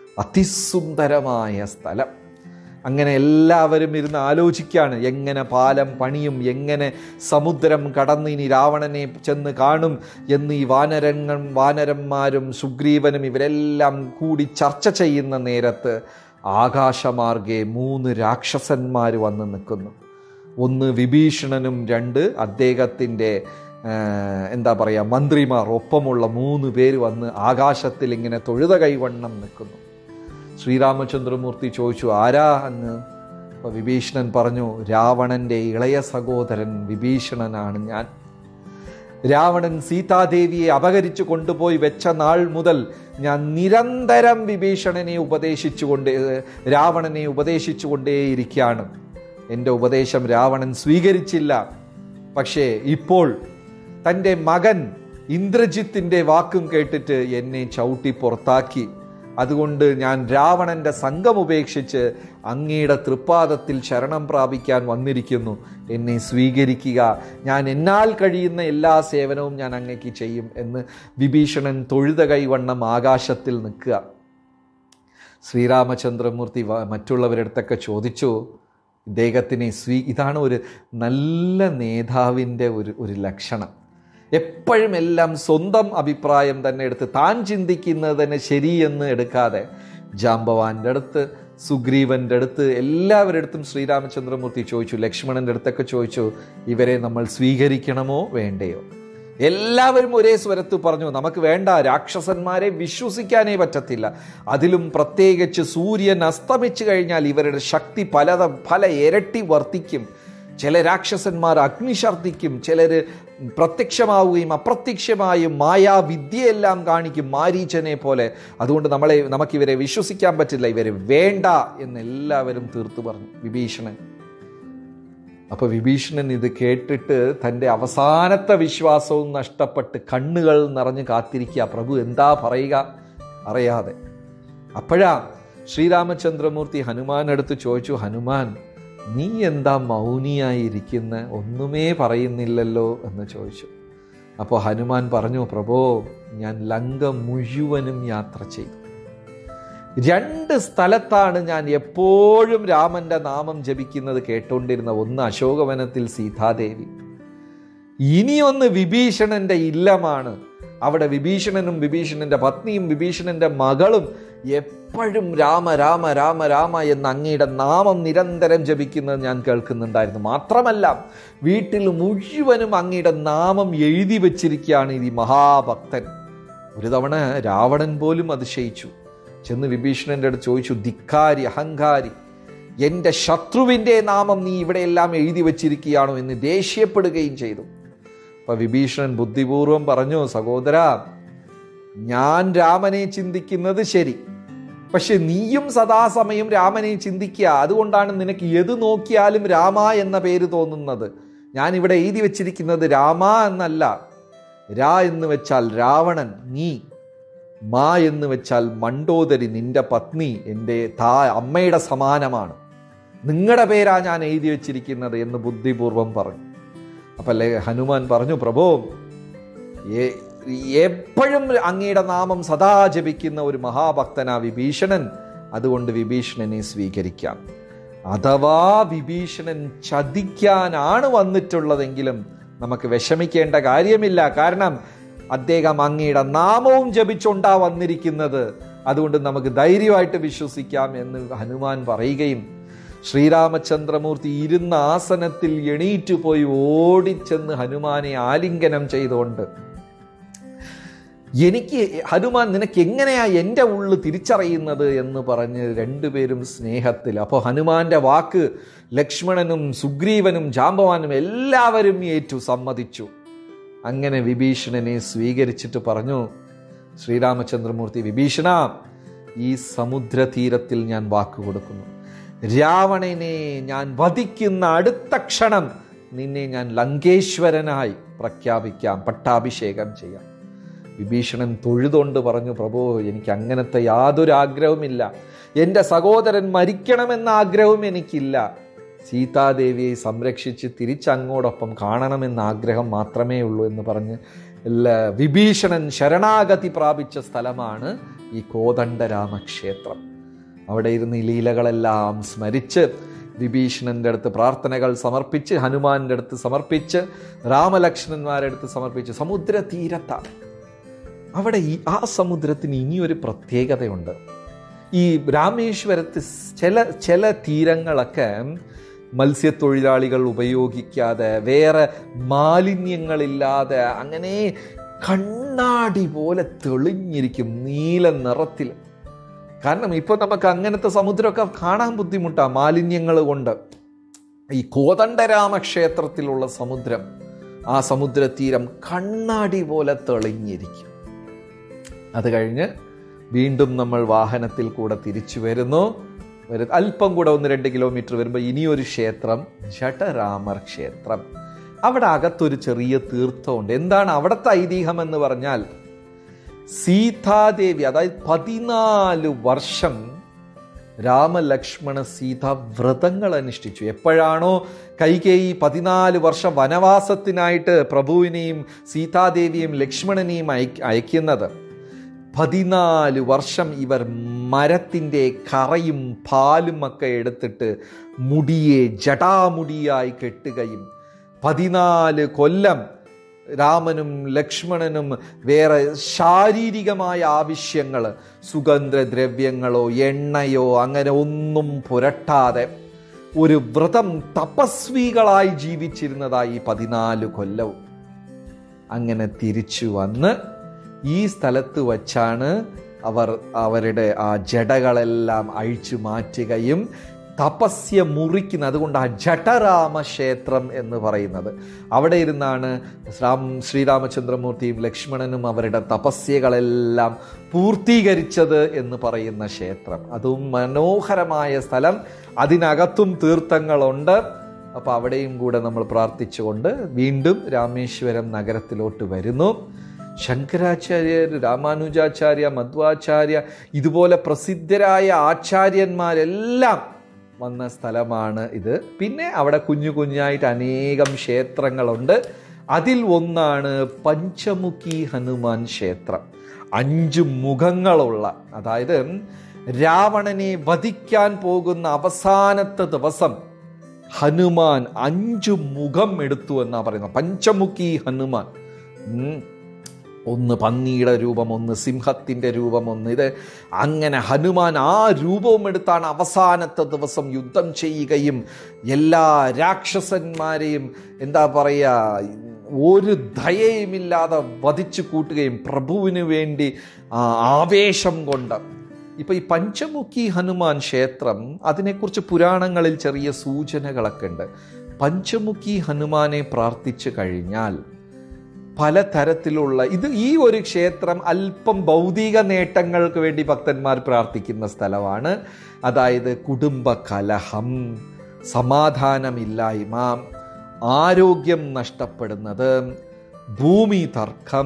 അതിസുന്ദരമായ സ്ഥലം അങ്ങനെ എല്ലാവരും ഇരുന്ന് ആലോചിക്കുകയാണ് എങ്ങനെ പാലം പണിയും എങ്ങനെ സമുദ്രം കടന്ന് ഇനി രാവണനെ ചെന്ന് കാണും എന്ന് ഈ വാനരങ്ങൾ വാനരന്മാരും സുഗ്രീവനും ഇവരെല്ലാം കൂടി ചർച്ച ചെയ്യുന്ന നേരത്ത് ആകാശമാർഗെ മൂന്ന് രാക്ഷസന്മാർ വന്ന് നിൽക്കുന്നു ഒന്ന് വിഭീഷണനും രണ്ട് അദ്ദേഹത്തിൻ്റെ ആ, എന്താ പറയുക മന്ത്രിമാർ ഒപ്പമുള്ള മൂന്ന് പേര് വന്ന് ആകാശത്തിൽ ഇങ്ങനെ തൊഴുത കൈവണ്ണം നിൽക്കുന്നു ശ്രീരാമചന്ദ്രമൂർത്തി ചോദിച്ചു ആരാ അങ്ങ് അപ്പോൾ വിഭീഷണൻ പറഞ്ഞു രാവണന്റെ ഇളയ സഹോദരൻ വിഭീഷണനാണ് ഞാൻ രാവണൻ സീതാദേവിയെ അപഹരിച്ചു കൊണ്ടുപോയി വെച്ച നാൾ മുതൽ ഞാൻ നിരന്തരം വിഭീഷണനെ ഉപദേശിച്ചുകൊണ്ട് രാവണനെ ഉപദേശിച്ചുകൊണ്ടേയിരിക്കുകയാണ് എൻ്റെ ഉപദേശം രാവണൻ സ്വീകരിച്ചില്ല പക്ഷേ ഇപ്പോൾ തൻ്റെ മകൻ ഇന്ദ്രജിത്തിന്റെ വാക്കും കേട്ടിട്ട് എന്നെ ചവിട്ടി പുറത്താക്കി അതുകൊണ്ട് ഞാൻ രാവണന്റെ സംഘം ഉപേക്ഷിച്ച് അങ്ങയുടെ തൃപ്പാദത്തിൽ ശരണം പ്രാപിക്കാൻ വന്നിരിക്കുന്നു എന്നെ സ്വീകരിക്കുക ഞാൻ എന്നാൽ കഴിയുന്ന എല്ലാ സേവനവും ഞാൻ അങ്ങയ്ക്ക് ചെയ്യും എന്ന് വിഭീഷണൻ തൊഴുത കൈവണ്ണം ആകാശത്തിൽ നിൽക്കുക ശ്രീരാമചന്ദ്രമൂർത്തി വ- മറ്റുള്ളവരുടെ അടുത്തൊക്കെ ചോദിച്ചു ഇദ്ദേഹത്തിനെ സ്വീ ഇതാണ് ഒരു നല്ല നേതാവിൻ്റെ ഒരു ഒരു ലക്ഷണം എപ്പോഴും എല്ലാം സ്വന്തം അഭിപ്രായം തന്നെ എടുത്ത് താൻ ചിന്തിക്കുന്നത് തന്നെ ശരിയെന്ന് എടുക്കാതെ ജാമ്പവാന്റെ അടുത്ത് സുഗ്രീവന്റെ അടുത്ത് എല്ലാവരുടെ അടുത്തും ശ്രീരാമചന്ദ്രമൂർത്തി ചോദിച്ചു ലക്ഷ്മണന്റെ അടുത്തൊക്കെ ചോദിച്ചു ഇവരെ നമ്മൾ സ്വീകരിക്കണമോ വേണ്ടയോ എല്ലാവരും ഒരേ സ്വരത്ത് പറഞ്ഞു നമുക്ക് വേണ്ട രാക്ഷസന്മാരെ വിശ്വസിക്കാനേ പറ്റത്തില്ല അതിലും പ്രത്യേകിച്ച് സൂര്യൻ അസ്തമിച്ചു കഴിഞ്ഞാൽ ഇവരുടെ ശക്തി പലത പല ഇരട്ടി വർദ്ധിക്കും ചില രാക്ഷസന്മാർ അഗ്നി ഛർദ്ദിക്കും ചിലർ പ്രത്യക്ഷമാവുകയും അപ്രത്യക്ഷമായും മായാവിദ്യയെല്ലാം കാണിക്കും മാരീച്ചനെ പോലെ അതുകൊണ്ട് നമ്മളെ നമുക്കിവരെ വിശ്വസിക്കാൻ പറ്റില്ല ഇവരെ വേണ്ട എന്ന് എല്ലാവരും തീർത്തു പറഞ്ഞു വിഭീഷണൻ അപ്പൊ വിഭീഷണൻ ഇത് കേട്ടിട്ട് തൻ്റെ അവസാനത്തെ വിശ്വാസവും നഷ്ടപ്പെട്ട് കണ്ണുകൾ നിറഞ്ഞ് കാത്തിരിക്കുക പ്രഭു എന്താ പറയുക അറിയാതെ അപ്പോഴാ ശ്രീരാമചന്ദ്രമൂർത്തി ഹനുമാനടുത്ത് ചോദിച്ചു ഹനുമാൻ നീ എന്താ മൗനിയായിരിക്കുന്ന ഒന്നുമേ പറയുന്നില്ലല്ലോ എന്ന് ചോദിച്ചു അപ്പോൾ ഹനുമാൻ പറഞ്ഞു പ്രഭോ ഞാൻ ലങ്ക മുഴുവനും യാത്ര ചെയ്തു രണ്ട് സ്ഥലത്താണ് ഞാൻ എപ്പോഴും രാമന്റെ നാമം ജപിക്കുന്നത് കേട്ടുകൊണ്ടിരുന്ന ഒന്ന് അശോകവനത്തിൽ സീതാദേവി ഇനിയൊന്ന് വിഭീഷണന്റെ ഇല്ലമാണ് അവിടെ വിഭീഷണനും വിഭീഷണന്റെ പത്നിയും വിഭീഷണന്റെ മകളും എപ്പോഴും രാമ രാമ രാമ രാമ എന്ന അങ്ങയുടെ നാമം നിരന്തരം ജപിക്കുന്നത് ഞാൻ കേൾക്കുന്നുണ്ടായിരുന്നു മാത്രമല്ല വീട്ടിൽ മുഴുവനും അങ്ങയുടെ നാമം എഴുതി വച്ചിരിക്കുകയാണ് ഈ മഹാഭക്തൻ ഒരു തവണ രാവണൻ പോലും അതിശയിച്ചു ചെന്ന് വിഭീഷണന്റെ അടുത്ത് ചോദിച്ചു ധിക്കാരി അഹങ്കാരി എൻ്റെ ശത്രുവിൻ്റെ നാമം നീ ഇവിടെയെല്ലാം എഴുതി വച്ചിരിക്കുകയാണോ എന്ന് ദേഷ്യപ്പെടുകയും ചെയ്തു അപ്പൊ വിഭീഷണൻ ബുദ്ധിപൂർവം പറഞ്ഞു സഹോദര ഞാൻ രാമനെ ചിന്തിക്കുന്നത് ശരി പക്ഷെ നീയും സദാസമയം രാമനെ ചിന്തിക്കുക അതുകൊണ്ടാണ് നിനക്ക് എത് നോക്കിയാലും രാമ എന്ന പേര് തോന്നുന്നത് ഞാൻ ഇവിടെ എഴുതി വെച്ചിരിക്കുന്നത് രാമ എന്നല്ല രാ എന്ന് വെച്ചാൽ രാവണൻ നീ മാ എന്ന് വെച്ചാൽ മണ്ടോദരി നിന്റെ പത്നി എൻ്റെ താ അമ്മയുടെ സമാനമാണ് നിങ്ങളുടെ പേരാ ഞാൻ എഴുതി വെച്ചിരിക്കുന്നത് എന്ന് ബുദ്ധിപൂർവം പറഞ്ഞു അപ്പം അല്ലേ ഹനുമാൻ പറഞ്ഞു പ്രഭോ എ- എപ്പോഴും അങ്ങയുടെ നാമം സദാ ജപിക്കുന്ന ഒരു മഹാഭക്തനാ വിഭീഷണൻ അതുകൊണ്ട് വിഭീഷണനെ സ്വീകരിക്കാം അഥവാ വിഭീഷണൻ ചതിക്കാനാണ് വന്നിട്ടുള്ളതെങ്കിലും നമുക്ക് വിഷമിക്കേണ്ട കാര്യമില്ല കാരണം അദ്ദേഹം അങ്ങയുടെ നാമവും ജപിച്ചുകൊണ്ടാ വന്നിരിക്കുന്നത് അതുകൊണ്ട് നമുക്ക് ധൈര്യമായിട്ട് വിശ്വസിക്കാം എന്ന് ഹനുമാൻ പറയുകയും ശ്രീരാമചന്ദ്രമൂർത്തി ഇരുന്ന ആസനത്തിൽ എണീറ്റു പോയി ഓടിച്ചെന്ന് ഹനുമാനെ ആലിംഗനം ചെയ്തുകൊണ്ട് എനിക്ക് ഹനുമാൻ നിനക്ക് എങ്ങനെയാ എൻ്റെ ഉള്ളു തിരിച്ചറിയുന്നത് എന്ന് പറഞ്ഞ് രണ്ടുപേരും സ്നേഹത്തിൽ അപ്പോൾ ഹനുമാന്റെ വാക്ക് ലക്ഷ്മണനും സുഗ്രീവനും ജാമ്പവാനും എല്ലാവരും ഏറ്റു സമ്മതിച്ചു അങ്ങനെ വിഭീഷണനെ സ്വീകരിച്ചിട്ട് പറഞ്ഞു ശ്രീരാമചന്ദ്രമൂർത്തി വിഭീഷണ ഈ സമുദ്രതീരത്തിൽ ഞാൻ വാക്ക് കൊടുക്കുന്നു രാവണനെ ഞാൻ വധിക്കുന്ന അടുത്ത ക്ഷണം നിന്നെ ഞാൻ ലങ്കേശ്വരനായി പ്രഖ്യാപിക്കാം പട്ടാഭിഷേകം ചെയ്യാം വിഭീഷണൻ തൊഴുതൊണ്ട് പറഞ്ഞു പ്രഭു എനിക്ക് അങ്ങനത്തെ യാതൊരു ആഗ്രഹവുമില്ല എൻ്റെ സഹോദരൻ മരിക്കണമെന്ന ആഗ്രഹവും എനിക്കില്ല സീതാദേവിയെ സംരക്ഷിച്ച് തിരിച്ചങ്ങോടൊപ്പം കാണണമെന്ന ആഗ്രഹം മാത്രമേ ഉള്ളൂ എന്ന് പറഞ്ഞ് എല്ലാ വിഭീഷണൻ ശരണാഗതി പ്രാപിച്ച സ്ഥലമാണ് ഈ കോദണ്ഡരാമക്ഷേത്രം അവിടെ ഇരുന്ന് ഈ ലീലകളെല്ലാം സ്മരിച്ച് വിഭീഷണന്റെ അടുത്ത് പ്രാർത്ഥനകൾ സമർപ്പിച്ച് ഹനുമാന്റെ അടുത്ത് സമർപ്പിച്ച് രാമലക്ഷ്മണന്മാരുടെ അടുത്ത് സമർപ്പിച്ച് സമുദ്ര തീരത്താണ് അവിടെ ഈ ആ സമുദ്രത്തിന് ഇനിയൊരു പ്രത്യേകതയുണ്ട് ഈ രാമേശ്വരത്ത് ചില ചില തീരങ്ങളൊക്കെ മത്സ്യത്തൊഴിലാളികൾ ഉപയോഗിക്കാതെ വേറെ മാലിന്യങ്ങളില്ലാതെ അങ്ങനെ കണ്ണാടി പോലെ തെളിഞ്ഞിരിക്കും നീല നിറത്തിൽ കാരണം ഇപ്പോൾ നമുക്ക് അങ്ങനത്തെ സമുദ്രമൊക്കെ കാണാൻ ബുദ്ധിമുട്ടാണ് മാലിന്യങ്ങൾ കൊണ്ട് ഈ കോദണ്ഡരാമ ക്ഷേത്രത്തിലുള്ള സമുദ്രം ആ സമുദ്രതീരം കണ്ണാടി പോലെ തെളിഞ്ഞിരിക്കും അത് കഴിഞ്ഞ് വീണ്ടും നമ്മൾ വാഹനത്തിൽ കൂടെ തിരിച്ചു വരുന്നു വരു അല്പം കൂടെ ഒന്ന് രണ്ട് കിലോമീറ്റർ വരുമ്പോൾ ഇനിയൊരു ക്ഷേത്രം ജഠരാമർ ക്ഷേത്രം അവിടെ അകത്തൊരു ചെറിയ തീർത്ഥമുണ്ട് എന്താണ് അവിടുത്തെ ഐതിഹ്യം എന്ന് പറഞ്ഞാൽ സീതാദേവി അതായത് പതിനാല് വർഷം രാമലക്ഷ്മണ സീത വ്രതങ്ങൾ അനുഷ്ഠിച്ചു എപ്പോഴാണോ കൈകേയി പതിനാല് വർഷം വനവാസത്തിനായിട്ട് പ്രഭുവിനെയും സീതാദേവിയും ലക്ഷ്മണനെയും അയക്ക് അയക്കുന്നത് പതിനാല് വർഷം ഇവർ മരത്തിൻ്റെ കറയും പാലും ഒക്കെ എടുത്തിട്ട് മുടിയെ ജടാമുടിയായി കെട്ടുകയും പതിനാല് കൊല്ലം രാമനും ലക്ഷ്മണനും വേറെ ശാരീരികമായ ആവശ്യങ്ങൾ സുഗന്ധദ്രവ്യങ്ങളോ എണ്ണയോ അങ്ങനെ ഒന്നും പുരട്ടാതെ ഒരു വ്രതം തപസ്വികളായി ജീവിച്ചിരുന്നതായി പതിനാല് കൊല്ലവും അങ്ങനെ തിരിച്ചു വന്ന് ഈ സ്ഥലത്ത് വച്ചാണ് അവർ അവരുടെ ആ ജടകളെല്ലാം അഴിച്ചു മാറ്റുകയും തപസ്യ മുറിക്കുന്ന അതുകൊണ്ട് ആ ജഠരാമ ക്ഷേത്രം എന്ന് പറയുന്നത് അവിടെ ഇരുന്നാണ് ശ്രാം ശ്രീരാമചന്ദ്രമൂർത്തിയും ലക്ഷ്മണനും അവരുടെ തപസ്യകളെല്ലാം പൂർത്തീകരിച്ചത് എന്ന് പറയുന്ന ക്ഷേത്രം അതും മനോഹരമായ സ്ഥലം അതിനകത്തും തീർത്ഥങ്ങളുണ്ട് അപ്പോൾ അവിടെയും കൂടെ നമ്മൾ പ്രാർത്ഥിച്ചുകൊണ്ട് വീണ്ടും രാമേശ്വരം നഗരത്തിലോട്ട് വരുന്നു ശങ്കരാചാര്യർ രാമാനുജാചാര്യ മധ്വാചാര്യ ഇതുപോലെ പ്രസിദ്ധരായ ആചാര്യന്മാരെല്ലാം വന്ന സ്ഥലമാണ് ഇത് പിന്നെ അവിടെ കുഞ്ഞു കുഞ്ഞായിട്ട് അനേകം ക്ഷേത്രങ്ങളുണ്ട് അതിൽ ഒന്നാണ് പഞ്ചമുഖി ഹനുമാൻ ക്ഷേത്രം അഞ്ച് മുഖങ്ങളുള്ള അതായത് രാവണനെ വധിക്കാൻ പോകുന്ന അവസാനത്തെ ദിവസം ഹനുമാൻ അഞ്ചു മുഖം എടുത്തു എന്നാ പറയുന്നത് പഞ്ചമുഖി ഹനുമാൻ ഉം. ഒന്ന് പന്നിയുടെ രൂപം ഒന്ന് സിംഹത്തിൻ്റെ രൂപം ഒന്ന് ഇത് അങ്ങനെ ഹനുമാൻ ആ രൂപവും എടുത്താണ് അവസാനത്തെ ദിവസം യുദ്ധം ചെയ്യുകയും എല്ലാ രാക്ഷസന്മാരെയും എന്താ പറയുക ഒരു ദയയുമില്ലാതെ വധിച്ചു കൂട്ടുകയും പ്രഭുവിന് വേണ്ടി ആ, ആവേശം കൊണ്ട് ഇപ്പൊ ഈ പഞ്ചമുഖി ഹനുമാൻ ക്ഷേത്രം അതിനെക്കുറിച്ച് പുരാണങ്ങളിൽ ചെറിയ സൂചനകളൊക്കെ ഉണ്ട് പഞ്ചമുഖി ഹനുമാനെ പ്രാർത്ഥിച്ചു കഴിഞ്ഞാൽ പലതരത്തിലുള്ള ഇത് ഈ ഒരു ക്ഷേത്രം അല്പം ഭൗതിക നേട്ടങ്ങൾക്ക് വേണ്ടി ഭക്തന്മാർ പ്രാർത്ഥിക്കുന്ന സ്ഥലമാണ് അതായത് കുടുംബ കലഹം സമാധാനമില്ലായ്മ ആരോഗ്യം നഷ്ടപ്പെടുന്നത് ഭൂമി തർക്കം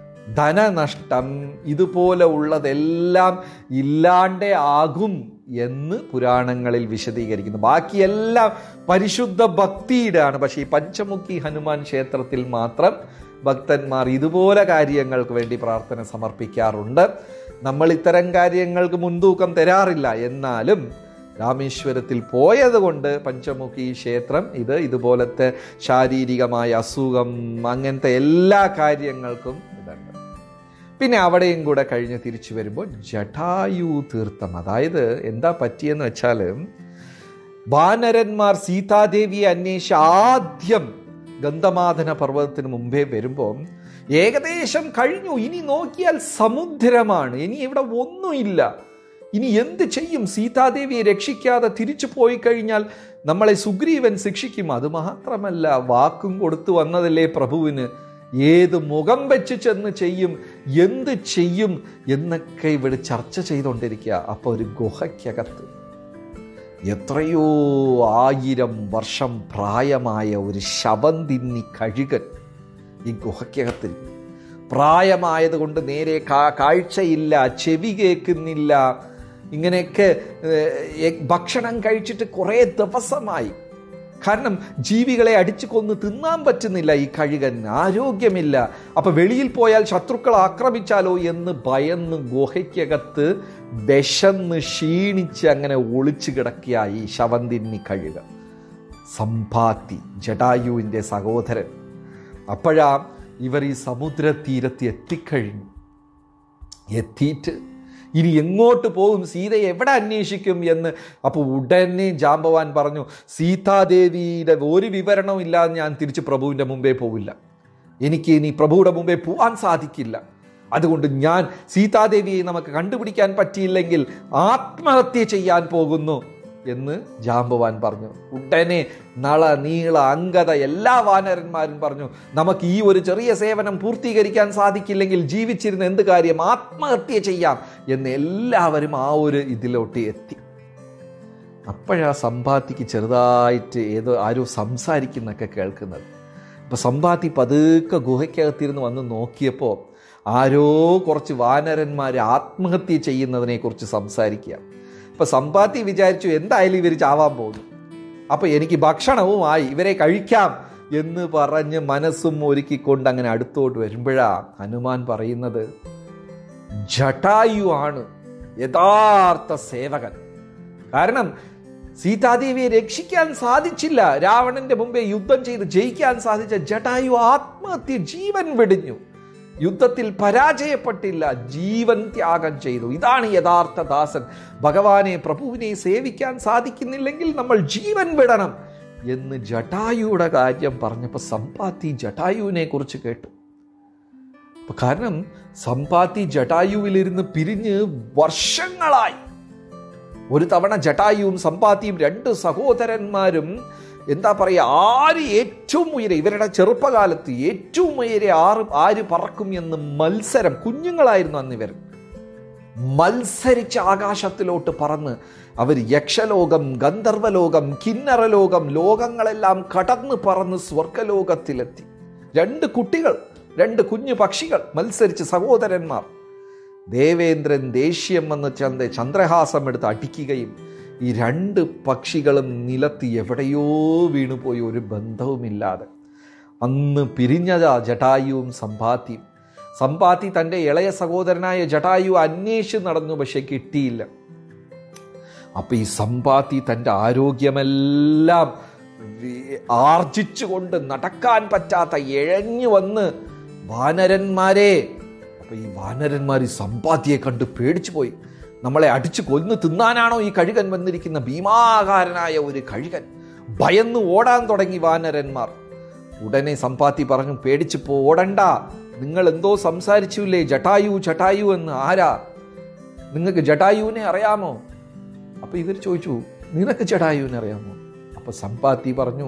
ധനനഷ്ടം ഇതുപോലെ ഉള്ളതെല്ലാം ഇല്ലാണ്ടേ ആകും എന്ന് പുരാണങ്ങളിൽ വിശദീകരിക്കുന്നു ബാക്കിയെല്ലാം പരിശുദ്ധ ഭക്തിയുടെയാണ് പക്ഷേ ഈ പഞ്ചമുഖി ഹനുമാൻ ക്ഷേത്രത്തിൽ മാത്രം ഭക്തന്മാർ ഇതുപോലെ കാര്യങ്ങൾക്ക് വേണ്ടി പ്രാർത്ഥന സമർപ്പിക്കാറുണ്ട് നമ്മൾ ഇത്തരം കാര്യങ്ങൾക്ക് മുൻതൂക്കം തരാറില്ല എന്നാലും രാമേശ്വരത്തിൽ പോയതുകൊണ്ട് പഞ്ചമുഖി ക്ഷേത്രം ഇത് ഇതുപോലത്തെ ശാരീരികമായ അസുഖം അങ്ങനത്തെ എല്ലാ കാര്യങ്ങൾക്കും ഇതുണ്ട് പിന്നെ അവിടെയും കൂടെ കഴിഞ്ഞ് തിരിച്ചു വരുമ്പോൾ ജടായു തീർത്ഥം അതായത് എന്താ പറ്റിയെന്ന് വെച്ചാൽ വാനരന്മാർ സീതാദേവിയെ അന്വേഷിച്ച് ആദ്യം ഗന്ധമാധന പർവ്വതത്തിന് മുമ്പേ വരുമ്പോൾ ഏകദേശം കഴിഞ്ഞു ഇനി നോക്കിയാൽ സമുദ്രമാണ് ഇനി ഇവിടെ ഒന്നുമില്ല ഇനി എന്ത് ചെയ്യും സീതാദേവിയെ രക്ഷിക്കാതെ തിരിച്ചു പോയി കഴിഞ്ഞാൽ നമ്മളെ സുഗ്രീവൻ ശിക്ഷിക്കും അത് മാത്രമല്ല വാക്കും കൊടുത്തു വന്നതല്ലേ പ്രഭുവിന് ഏത് മുഖം വെച്ച് ചെന്ന് ചെയ്യും എന്ത് ചെയ്യും എന്നൊക്കെ ഇവിടെ ചർച്ച ചെയ്തുകൊണ്ടിരിക്കുക അപ്പോൾ ഒരു ഗുഹയ്ക്കകത്ത് എത്രയോ ആയിരം വർഷം പ്രായമായ ഒരു ശവം തിന്നി കഴുകൻ ഈ ഗുഹയ്ക്കകത്തിരിക്കും പ്രായമായതുകൊണ്ട് നേരെ കാ കാഴ്ചയില്ല ചെവി കേൾക്കുന്നില്ല ഇങ്ങനെയൊക്കെ ഏഹ്, ഭക്ഷണം കഴിച്ചിട്ട് കുറേ ദിവസമായി കാരണം ജീവികളെ അടിച്ചു കൊന്ന് തിന്നാൻ പറ്റുന്നില്ല ഈ കഴുകൻ ആരോഗ്യമില്ല അപ്പൊ വെളിയിൽ പോയാൽ ശത്രുക്കൾ ആക്രമിച്ചാലോ എന്ന് ഭയന്ന് ഗുഹയ്ക്കകത്ത് വിശന്ന് ക്ഷീണിച്ച് അങ്ങനെ ഒളിച്ചു കിടക്കുക ഈ ശവന്തിന്നി കഴുക സമ്പാത്തി ജടായുവിൻ്റെ സഹോദരൻ അപ്പോഴാ ഇവർ ഈ സമുദ്രതീരത്ത് എത്തിക്കഴിഞ്ഞു എത്തിയിട്ട് ഇനി എങ്ങോട്ട് പോകും സീതയെ എവിടെ അന്വേഷിക്കും എന്ന് അപ്പോൾ ഉടനെ ജാമ്പവാൻ പറഞ്ഞു സീതാദേവിയുടെ ഒരു വിവരണവും ഇല്ലാതെ ഞാൻ തിരിച്ച് പ്രഭുവിൻ്റെ മുമ്പേ പോവില്ല എനിക്ക് ഇനി പ്രഭുവിടെ മുമ്പേ പോവാൻ സാധിക്കില്ല അതുകൊണ്ട് ഞാൻ സീതാദേവിയെ നമുക്ക് കണ്ടുപിടിക്കാൻ പറ്റിയില്ലെങ്കിൽ ആത്മഹത്യ ചെയ്യാൻ പോകുന്നു എന്ന് ജാമ്പവാൻ പറഞ്ഞു ഉടനെ നള നീള അങ്കത എല്ലാ വാനരന്മാരും പറഞ്ഞു നമുക്ക് ഈ ഒരു ചെറിയ സേവനം പൂർത്തീകരിക്കാൻ സാധിക്കില്ലെങ്കിൽ ജീവിച്ചിരുന്ന എന്ത് കാര്യം ആത്മഹത്യ ചെയ്യാം എന്ന് എല്ലാവരും ആ ഒരു ഇതിലോട്ട് എത്തി അപ്പോഴാ സമ്പാത്തിക്ക് ചെറുതായിട്ട് ഏതോ ആരോ സംസാരിക്കുന്നൊക്കെ കേൾക്കുന്നത് അപ്പൊ സമ്പാത്തി പതുക്കെ ഗുഹയ്ക്കകത്തിരുന്ന് വന്ന് നോക്കിയപ്പോൾ ആരോ കുറച്ച് വാനരന്മാർ ആത്മഹത്യ ചെയ്യുന്നതിനെ കുറിച്ച് സംസാരിക്കുക അപ്പൊ സമ്പാത്തി വിചാരിച്ചു എന്തായാലും ഇവർ ചാവാൻ പോകുന്നു അപ്പൊ എനിക്ക് ഭക്ഷണവുമായി ഇവരെ കഴിക്കാം എന്ന് പറഞ്ഞ് മനസ്സും ഒരുക്കിക്കൊണ്ട് അങ്ങനെ അടുത്തോട്ട് വരുമ്പോഴാ ഹനുമാൻ പറയുന്നത് ജടായു ആണ് യഥാർത്ഥ സേവകൻ കാരണം സീതാദേവിയെ രക്ഷിക്കാൻ സാധിച്ചില്ല രാവണന്റെ മുമ്പേ യുദ്ധം ചെയ്ത് ജയിക്കാൻ സാധിച്ച ജടായു ആത്മഹത്യ ജീവൻ വെടിഞ്ഞു യുദ്ധത്തിൽ പരാജയപ്പെട്ടില്ല ജീവൻ ത്യാഗം ചെയ്തു ഇതാണ് യഥാർത്ഥ ദാസൻ ഭഗവാനെ പ്രഭുവിനെ സേവിക്കാൻ സാധിക്കുന്നില്ലെങ്കിൽ നമ്മൾ ജീവൻ വിടണം എന്ന് ജടായുയുടെ കാര്യം പറഞ്ഞപ്പോൾ സമ്പാത്തി ജടായുവിനെ കുറിച്ച് കേട്ടു അപ്പൊ കാരണം സമ്പാത്തി ജടായുവിലിരുന്ന് പിരിഞ്ഞ് വർഷങ്ങളായി ഒരു തവണ ജടായുവും സമ്പാത്തിയും രണ്ട് സഹോദരന്മാരും എന്താ പറയുക ആര് ഏറ്റവും ഉയരെ ഇവരുടെ ചെറുപ്പകാലത്ത് ഏറ്റവും ഉയരെ ആറ് ആര് പറക്കും എന്ന് മത്സരം കുഞ്ഞുങ്ങളായിരുന്നു അന്ന് ഇവർ മത്സരിച്ച് ആകാശത്തിലോട്ട് പറന്ന് അവർ യക്ഷലോകം ഗന്ധർവലോകം കിന്നറലോകം ലോകങ്ങളെല്ലാം കടന്ന് പറന്ന് സ്വർഗലോകത്തിലെത്തി രണ്ട് കുട്ടികൾ രണ്ട് കുഞ്ഞു പക്ഷികൾ മത്സരിച്ച് സഹോദരന്മാർ ദേവേന്ദ്രൻ ദേഷ്യം വന്ന് ചന്ത ചന്ദ്രഹാസം എടുത്ത് അടിക്കുകയും ഈ രണ്ട് പക്ഷികളും നിലത്ത് എവിടെയോ വീണുപോയി ഒരു ബന്ധവുമില്ലാതെ അന്ന് പിരിഞ്ഞതാ ജടായുവും സമ്പാത്തിയും സമ്പാത്തി തൻ്റെ ഇളയ സഹോദരനായ ജടായു അന്വേഷിച്ച് നടന്നു പക്ഷെ കിട്ടിയില്ല അപ്പൊ ഈ സമ്പാത്തി തൻ്റെ ആരോഗ്യമെല്ലാം വി- ആർജിച്ചുകൊണ്ട് നടക്കാൻ പറ്റാത്ത ഇഴഞ്ഞു വന്ന് വാനരന്മാരെ അപ്പൊ ഈ വാനരന്മാർ ഈ സമ്പാത്തിയെ കണ്ട് പേടിച്ചു പോയി നമ്മളെ അടിച്ചു കൊന്നു തിന്നാനാണോ ഈ കഴുകൻ വന്നിരിക്കുന്ന ഭീമാകാരനായ ഒരു കഴുകൻ ഭയന്ന് ഓടാൻ തുടങ്ങി വാനരന്മാർ ഉടനെ സമ്പാത്തി പറഞ്ഞു പേടിച്ചു പോ ഓടണ്ട നിങ്ങൾ എന്തോ സംസാരിച്ചില്ലേ ജട്ടായു ജട്ടായു എന്ന് ആരാ നിങ്ങൾക്ക് ജടായുവിനെ അറിയാമോ അപ്പൊ ഇവർ ചോദിച്ചു നിനക്ക് ജടായുവിനെ അറിയാമോ അപ്പൊ സമ്പാത്തി പറഞ്ഞു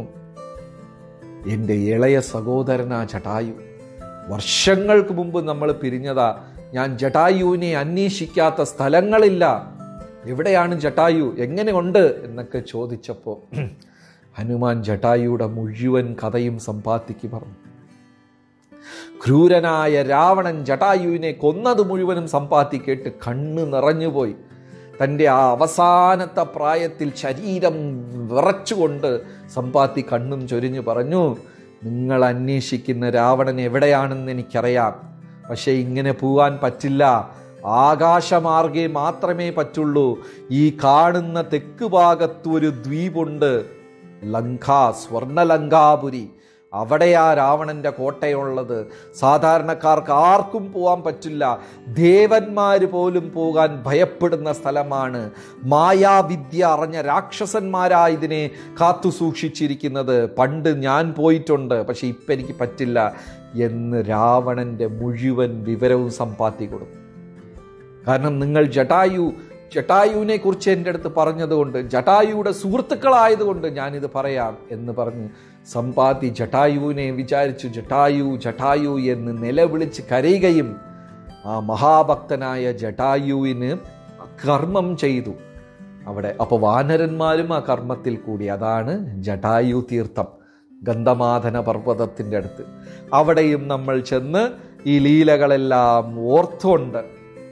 എൻ്റെ ഇളയ സഹോദരനാ ജടായു വർഷങ്ങൾക്ക് മുമ്പ് നമ്മൾ പിരിഞ്ഞതാ ഞാൻ ജടായുവിനെ അന്വേഷിക്കാത്ത സ്ഥലങ്ങളില്ല എവിടെയാണ് ജടായു എങ്ങനെയുണ്ട് എന്നൊക്കെ ചോദിച്ചപ്പോൾ ഹനുമാൻ ജടായുയുടെ മുഴുവൻ കഥയും സമ്പാത്തിക്ക് പറഞ്ഞു ക്രൂരനായ രാവണൻ ജടായുവിനെ കൊന്നത് മുഴുവനും സമ്പാത്തി കേട്ട് കണ്ണ് നിറഞ്ഞുപോയി തൻ്റെ ആ അവസാനത്തെ പ്രായത്തിൽ ശരീരം വിറച്ചുകൊണ്ട് സമ്പാത്തി കണ്ണും ചൊരിഞ്ഞു പറഞ്ഞു നിങ്ങൾ അന്വേഷിക്കുന്ന രാവണൻ എവിടെയാണെന്ന് എനിക്കറിയാം പക്ഷേ ഇങ്ങനെ പോവാൻ പറ്റില്ല ആകാശമാർഗേ മാത്രമേ പറ്റുള്ളൂ ഈ കാണുന്ന തെക്ക് ഭാഗത്ത് ഒരു ദ്വീപുണ്ട് ലങ്ക സ്വർണലങ്കാപുരി അവിടെയാ രാവണന്റെ കോട്ടയുള്ളത് സാധാരണക്കാർക്ക് ആർക്കും പോകാൻ പറ്റില്ല ദേവന്മാര് പോലും പോകാൻ ഭയപ്പെടുന്ന സ്ഥലമാണ് മായാവിദ്യ അറിഞ്ഞ രാക്ഷസന്മാരാ ഇതിനെ കാത്തു സൂക്ഷിച്ചിരിക്കുന്നത് പണ്ട് ഞാൻ പോയിട്ടുണ്ട് പക്ഷെ ഇപ്പം എനിക്ക് പറ്റില്ല എന്ന് രാവണന്റെ മുഴുവൻ വിവരവും സമ്പാത്തി കൊടുത്തു കാരണം നിങ്ങൾ ജടായു ജടായുവിനെ കുറിച്ച് എൻ്റെ അടുത്ത് പറഞ്ഞതുകൊണ്ട് ജടായുയുടെ സുഹൃത്തുക്കളായതുകൊണ്ട് ഞാനിത് പറയാം എന്ന് പറഞ്ഞ് സമ്പാതി ജടായുവിനെ വിചാരിച്ചു ജടായു ജടായു എന്ന് നിലവിളിച്ച് കരയുകയും ആ മഹാഭക്തനായ ജടായുവിന് കർമ്മം ചെയ്തു അവിടെ അപ്പോൾ വാനരന്മാരും ആ കർമ്മത്തിൽ കൂടി അതാണ് ജടായു തീർത്ഥം ഗന്ധമാധന പർവ്വതത്തിൻ്റെ അടുത്ത് അവിടെയും നമ്മൾ ചെന്ന് ഈ ലീലകളെല്ലാം ഓർത്തുകൊണ്ട്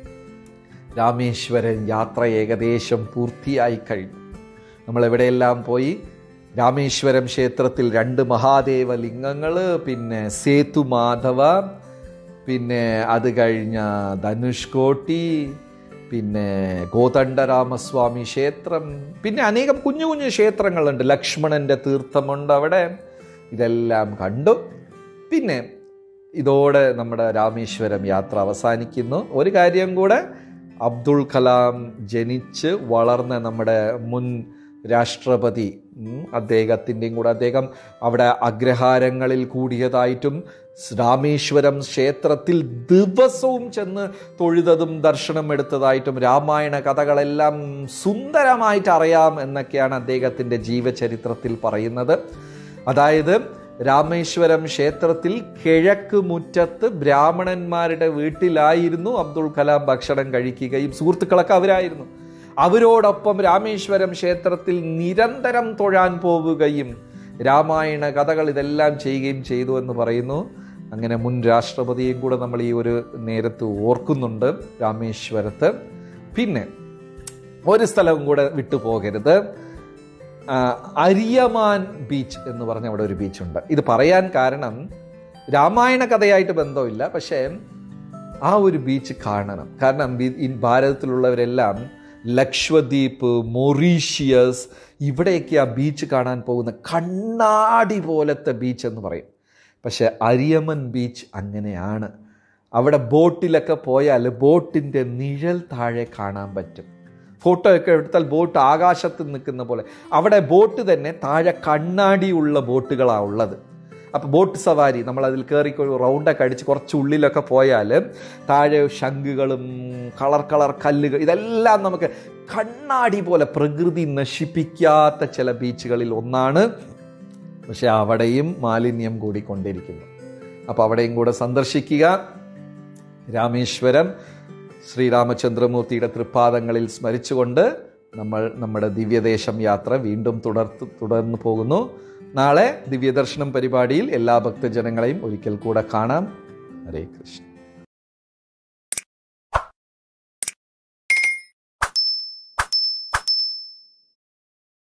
രാമേശ്വരൻ യാത്ര ഏകദേശം പൂർത്തിയായി കഴിഞ്ഞു നമ്മൾ എവിടെയെല്ലാം പോയി രാമേശ്വരം ക്ഷേത്രത്തിൽ രണ്ട് മഹാദേവ ലിംഗങ്ങൾ പിന്നെ സേതു മാധവ പിന്നെ അത് കഴിഞ്ഞ ധനുഷ്കോട്ടി പിന്നെ ഗോതണ്ഡരാമസ്വാമി ക്ഷേത്രം പിന്നെ അനേകം കുഞ്ഞു കുഞ്ഞു ക്ഷേത്രങ്ങളുണ്ട് ലക്ഷ്മണന്റെ തീർത്ഥമുണ്ട് അവിടെ ഇതെല്ലാം കണ്ടു പിന്നെ ഇതോടെ നമ്മുടെ രാമേശ്വരം യാത്ര അവസാനിക്കുന്നു ഒരു കാര്യം കൂടെ അബ്ദുൾ കലാം ജനിച്ച് വളർന്ന നമ്മുടെ മുൻ രാഷ്ട്രപതി ഉം, അദ്ദേഹത്തിൻ്റെയും കൂടെ അദ്ദേഹം അവിടെ അഗ്രഹാരങ്ങളിൽ കൂടിയതായിട്ടും രാമേശ്വരം ക്ഷേത്രത്തിൽ ദിവസവും ചെന്ന് തൊഴുതതും ദർശനം എടുത്തതായിട്ടും രാമായണ കഥകളെല്ലാം സുന്ദരമായിട്ട് അറിയാം എന്നൊക്കെയാണ് അദ്ദേഹത്തിൻ്റെ ജീവചരിത്രത്തിൽ പറയുന്നത് അതായത് രാമേശ്വരം ക്ഷേത്രത്തിൽ കിഴക്ക് മുറ്റത്ത് ബ്രാഹ്മണന്മാരുടെ വീട്ടിലായിരുന്നു അബ്ദുൾ കലാം ഭക്ഷണം കഴിക്കുകയും സുഹൃത്തുക്കളൊക്കെ അവരായിരുന്നു അവരോടൊപ്പം രാമേശ്വരം ക്ഷേത്രത്തിൽ നിരന്തരം തൊഴാൻ പോവുകയും രാമായണ കഥകൾ ഇതെല്ലാം ചെയ്യുകയും ചെയ്തു എന്ന് പറയുന്നു അങ്ങനെ മുൻ രാഷ്ട്രപതിയും കൂടെ നമ്മൾ ഈ ഒരു നേരത്ത് ഓർക്കുന്നുണ്ട് രാമേശ്വരത്ത് പിന്നെ ഒരു സ്ഥലവും കൂടെ വിട്ടു പോകരുത് ആ, അരിയമാൻ ബീച്ച് എന്ന് പറഞ്ഞ അവിടെ ഒരു ബീച്ചുണ്ട് ഇത് പറയാൻ കാരണം രാമായണ കഥയായിട്ട് ബന്ധമില്ല പക്ഷേ ആ ഒരു ബീച്ച് കാണണം കാരണം ബി- ഈ ഭാരതത്തിലുള്ളവരെല്ലാം ലക്ഷദ്വീപ് മൊറീഷ്യസ് ഇവിടെയൊക്കെ ആ ബീച്ച് കാണാൻ പോകുന്ന കണ്ണാടി പോലത്തെ ബീച്ച് എന്ന് പറയും പക്ഷെ അരിയമൻ ബീച്ച് അങ്ങനെയാണ് അവിടെ ബോട്ടിലൊക്കെ പോയാൽ ബോട്ടിൻ്റെ നിഴൽ താഴെ കാണാൻ പറ്റും ഫോട്ടോ ഒക്കെ എടുത്താൽ ബോട്ട് ആകാശത്ത് നിൽക്കുന്ന പോലെ അവിടെ ബോട്ട് തന്നെ താഴെ കണ്ണാടിയുള്ള ബോട്ടുകളാണ് ഉള്ളത് അപ്പോൾ ബോട്ട് സവാരി നമ്മൾ അതിൽ കയറി ഒരു റൗണ്ടൊക്കെ അടിച്ച് കുറച്ച് ഉള്ളിലൊക്കെ പോയാൽ താഴെ ശംഖുകളും കളർ കളർ കല്ലുകൾ ഇതെല്ലാം നമുക്ക് കണ്ണാടി പോലെ പ്രകൃതി നശിപ്പിക്കാത്ത ചില ബീച്ചുകളിൽ ഒന്നാണ് പക്ഷെ അവിടെയും മാലിന്യം കൂടിക്കൊണ്ടിരിക്കുന്നു അപ്പോൾ അവിടെയും കൂടെ സന്ദർശിക്കുക രാമേശ്വരം ശ്രീരാമചന്ദ്രമൂർത്തിയുടെ തൃപ്പാദങ്ങളിൽ സ്മരിച്ചുകൊണ്ട് നമ്മൾ നമ്മുടെ ദിവ്യദേശം യാത്ര വീണ്ടും തുടർത്ത് തുടർന്നു പോകുന്നു നാളെ ദിവ്യദർശനം പരിപാടിയിൽ എല്ലാ ഭക്തജനങ്ങളെയും ഒരിക്കൽ കൂടെ കാണാം ഹരേ കൃഷ്ണ